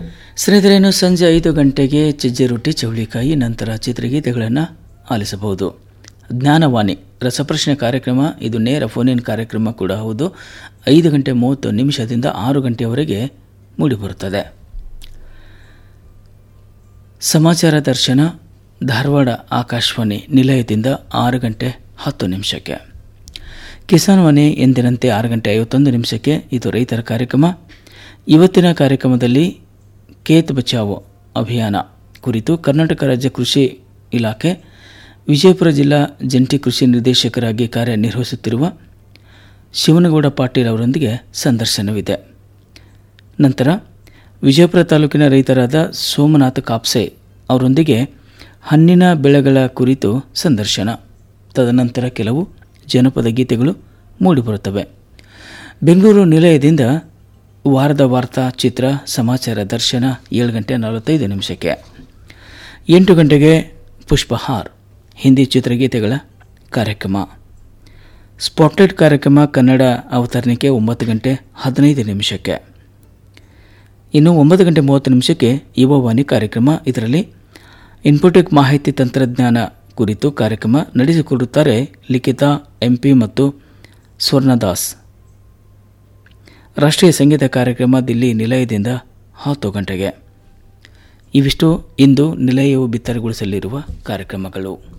ಸ್ನೇಹಿತರೇನು ಸಂಜೆ ಐದು ಗಂಟೆಗೆ ಚಜ್ಜೆ ರೊಟ್ಟಿ ಚೌಳಿಕಾಯಿ ನಂತರ ಚಿತ್ರಗೀತೆಗಳನ್ನು ಆಲಿಸಬಹುದು ಜ್ಞಾನವಾಣಿ ರಸಪ್ರಶ್ನೆ ಕಾರ್ಯಕ್ರಮ ಇದು ನೇರ ಫೋನಿನ್ ಕಾರ್ಯಕ್ರಮ ಕೂಡ ಹೌದು ಐದು ಗಂಟೆ ಮೂವತ್ತು ನಿಮಿಷದಿಂದ ಆರು ಗಂಟೆಯವರೆಗೆ ಮೂಡಿಬರುತ್ತದೆ ಸಮಾಚಾರ ದರ್ಶನ ಧಾರವಾಡ ಆಕಾಶವಾಣಿ ನಿಲಯದಿಂದ ಆರು ಗಂಟೆ ಹತ್ತು ನಿಮಿಷಕ್ಕೆ ಕಿಸಾನ್ ವಾಣಿ ಎಂದಿನಂತೆ ಆರು ಗಂಟೆ ಐವತ್ತೊಂದು ನಿಮಿಷಕ್ಕೆ ಇದು ರೈತರ ಕಾರ್ಯಕ್ರಮ ಇವತ್ತಿನ ಕಾರ್ಯಕ್ರಮದಲ್ಲಿ ಕೇತ್ ಬಚಾವೋ ಅಭಿಯಾನ ಕುರಿತು ಕರ್ನಾಟಕ ರಾಜ್ಯ ಕೃಷಿ ಇಲಾಖೆ ವಿಜಯಪುರ ಜಿಲ್ಲಾ ಜಂಟಿ ಕೃಷಿ ನಿರ್ದೇಶಕರಾಗಿ ಕಾರ್ಯನಿರ್ವಹಿಸುತ್ತಿರುವ ಶಿವನಗೌಡ ಪಾಟೀಲ್ ಅವರೊಂದಿಗೆ ಸಂದರ್ಶನವಿದೆ ನಂತರ ವಿಜಯಪುರ ತಾಲೂಕಿನ ರೈತರಾದ ಸೋಮನಾಥ ಕಾಪ್ಸೆ ಅವರೊಂದಿಗೆ ಹಣ್ಣಿನ ಬೆಳೆಗಳ ಕುರಿತು ಸಂದರ್ಶನ ತದನಂತರ ಕೆಲವು ಜನಪದ ಗೀತೆಗಳು ಮೂಡಿಬರುತ್ತವೆ ಬೆಂಗಳೂರು ನಿಲಯದಿಂದ ವಾರದ ವಾರ್ತಾ ಚಿತ್ರ ಸಮಾಚಾರ ದರ್ಶನ ಏಳು ಗಂಟೆ ನಲವತ್ತೈದು ನಿಮಿಷಕ್ಕೆ ಎಂಟು ಗಂಟೆಗೆ ಪುಷ್ಪಹಾರ್ ಹಿಂದಿ ಚಿತ್ರಗೀತೆಗಳ ಕಾರ್ಯಕ್ರಮ ಸ್ಪಾಟ್ಲೈಟ್ ಕಾರ್ಯಕ್ರಮ ಕನ್ನಡ ಅವತರಣಿಕೆ ಒಂಬತ್ತು ಗಂಟೆ ಹದಿನೈದು ನಿಮಿಷಕ್ಕೆ ಇನ್ನು ಒಂಬತ್ತು ಗಂಟೆ ಮೂವತ್ತು ನಿಮಿಷಕ್ಕೆ ಯುವವಾಣಿ ಕಾರ್ಯಕ್ರಮ ಇದರಲ್ಲಿ ಇನ್ಫೋಟೆಕ್ ಮಾಹಿತಿ ತಂತ್ರಜ್ಞಾನ ಕುರಿತು ಕಾರ್ಯಕ್ರಮ ನಡೆಸಿಕೊಡುತ್ತಾರೆ ಲಿಖಿತಾ ಎಂಪಿ ಮತ್ತು ಸ್ವರ್ಣದಾಸ್ ರಾಷ್ಟ್ರೀಯ ಸಂಗೀತ ಕಾರ್ಯಕ್ರಮ ದಿಲ್ಲಿ ನಿಲಯದಿಂದ ಹತ್ತು ಗಂಟೆಗೆ ಇವಿಷ್ಟು ಇಂದು ನಿಲಯವು ಬಿತ್ತರಗೊಳಿಸಲಿರುವ ಕಾರ್ಯಕ್ರಮಗಳು